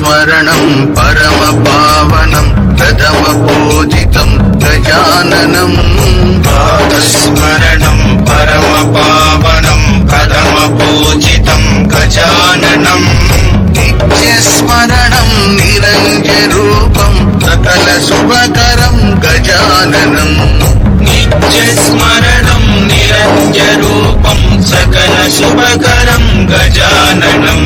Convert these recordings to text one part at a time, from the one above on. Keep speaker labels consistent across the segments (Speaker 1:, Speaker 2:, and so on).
Speaker 1: స్మరణం పరమ పావనం ప్రథమ పూజితం గజాననం
Speaker 2: స్మరణం పరమ పావనం ప్రథమ పూజితం గజాననం
Speaker 1: నిత్యస్మరణం నిరంజరూపం సకల శుభకరం గజాననం
Speaker 2: నిత్యస్మరణం నిరంజరూపం సకల శుభకరం గజాననం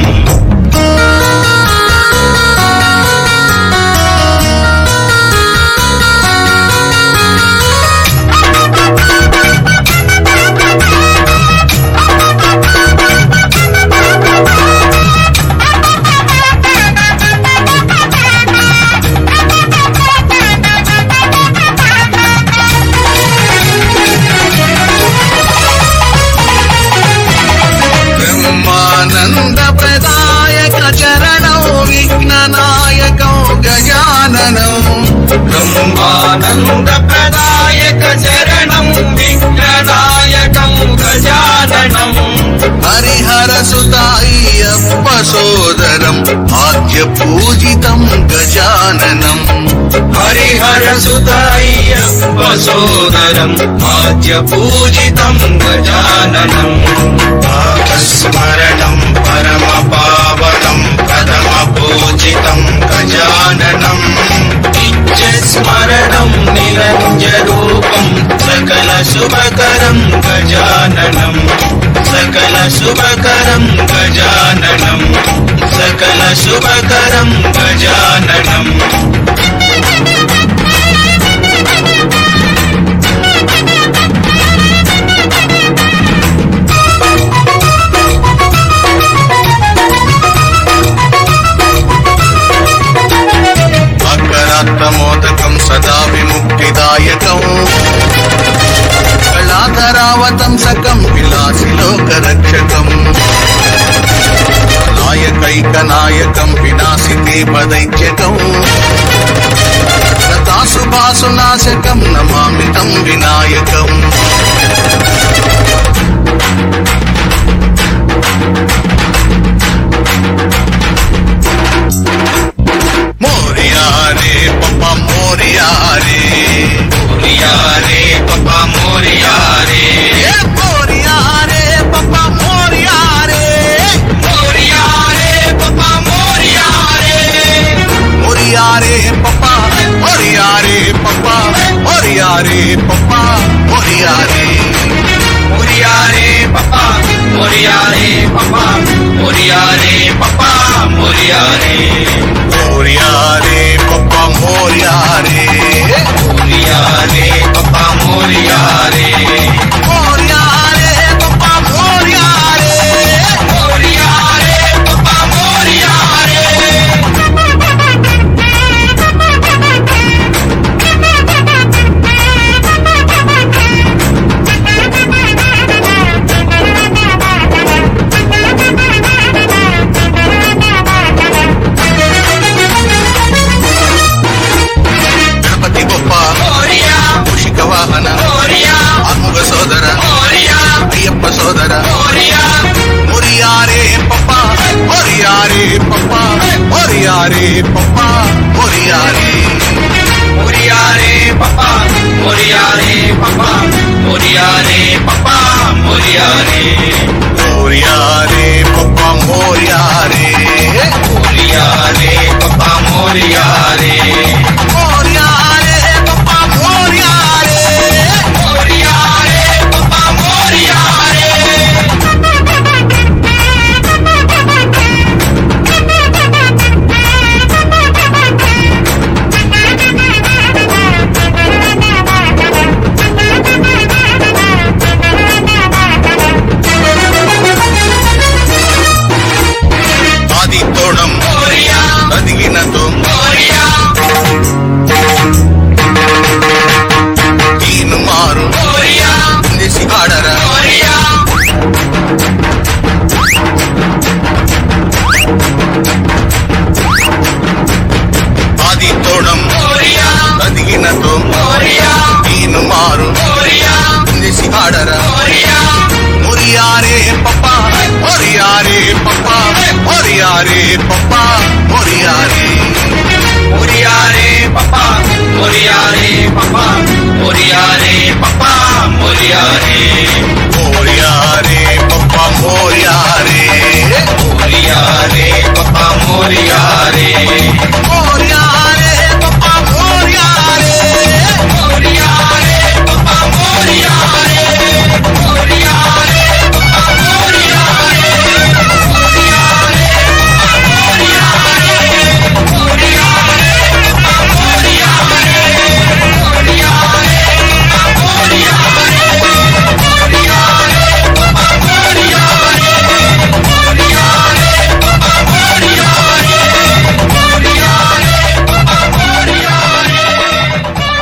Speaker 1: బ్రహ్మానంద ప్రదాయక చరణం విఘ్ననాయకం గజాననం
Speaker 2: బ్రహ్మానంద ప్రదాయక చరణం విఘ్ననాయకం గజాననం
Speaker 1: హరిహర సుతాయ్యప్ప సోదరం ఆద్య పూజితం గజాననం
Speaker 2: హరిహర సుతాయ్యప్ప సోదరం ఆద్య పూజితం గజాననం స్మరణం పరమ పావనం ప్రథమ పూజితం గజాననం స్మరణం నిరంజరూపం సకల శుభకరం గజాననం సకల శుభకరం గజాననం సకల శుభకరం గజాననం
Speaker 1: అకరాత్మోదకం సదా విముక్తిదాయకం కళాధరావతం సకం విలాసి లోకరక్షకం నాయకైక నాయకం వినాశితే పదైత్యకం లతాసుభాసు నాశకం నమామితం వినాయకం మోరియా రే పప్ప మోరియా రే
Speaker 2: మోరియా రే పప్ప మోరియా రే
Speaker 1: ఏ మోరియా రే పప్ప మోరియా రే
Speaker 2: మోరియా రే పప్ప మోరియా రే
Speaker 1: మోరియా రే పప్ప మోరియా రే పప్ప మోరియా రే పప్ప మోరియా రే
Speaker 2: మోరియా రే పప్ప మోరియా రే పప్ప మోరియా రే పప్ప మోరియా రే
Speaker 1: మోరియా రే పప్ప మోరియా రే
Speaker 2: మోరియా రే పప్ప మోరియా రే
Speaker 1: మోరియా రే పప్ప మోరియా రే
Speaker 2: మోరియా రే పప్ప మోరియా రే
Speaker 1: గణపతి గొప్ప
Speaker 2: మోరియా
Speaker 1: మూషిక వాహన
Speaker 2: మోరియా
Speaker 1: ఆత్మగ సోదర
Speaker 2: మోరియా
Speaker 1: అయ్యప్ప సోదర
Speaker 2: మోరియా
Speaker 1: మోరియా రే పప్ప మోరియా రే పప్ప మోరియా రే పప్ప మోరియా రే
Speaker 2: మోరియా రే పప్ప మోరియా రే పప్ప మోరియా రే పప్ప మోరియా రే
Speaker 1: మోరియా రే పప్ప మోరియా రే
Speaker 2: మోరియా రే పప్ప మోరియా రే
Speaker 1: మోరియా రే పప్ప మోరియా రే
Speaker 2: మోరియా రే పప్ప మోరియా రే
Speaker 3: Thank you.
Speaker 2: Morya ray
Speaker 1: Morya ray Popeye Morya ray
Speaker 2: Morya ray Popeye Morya ray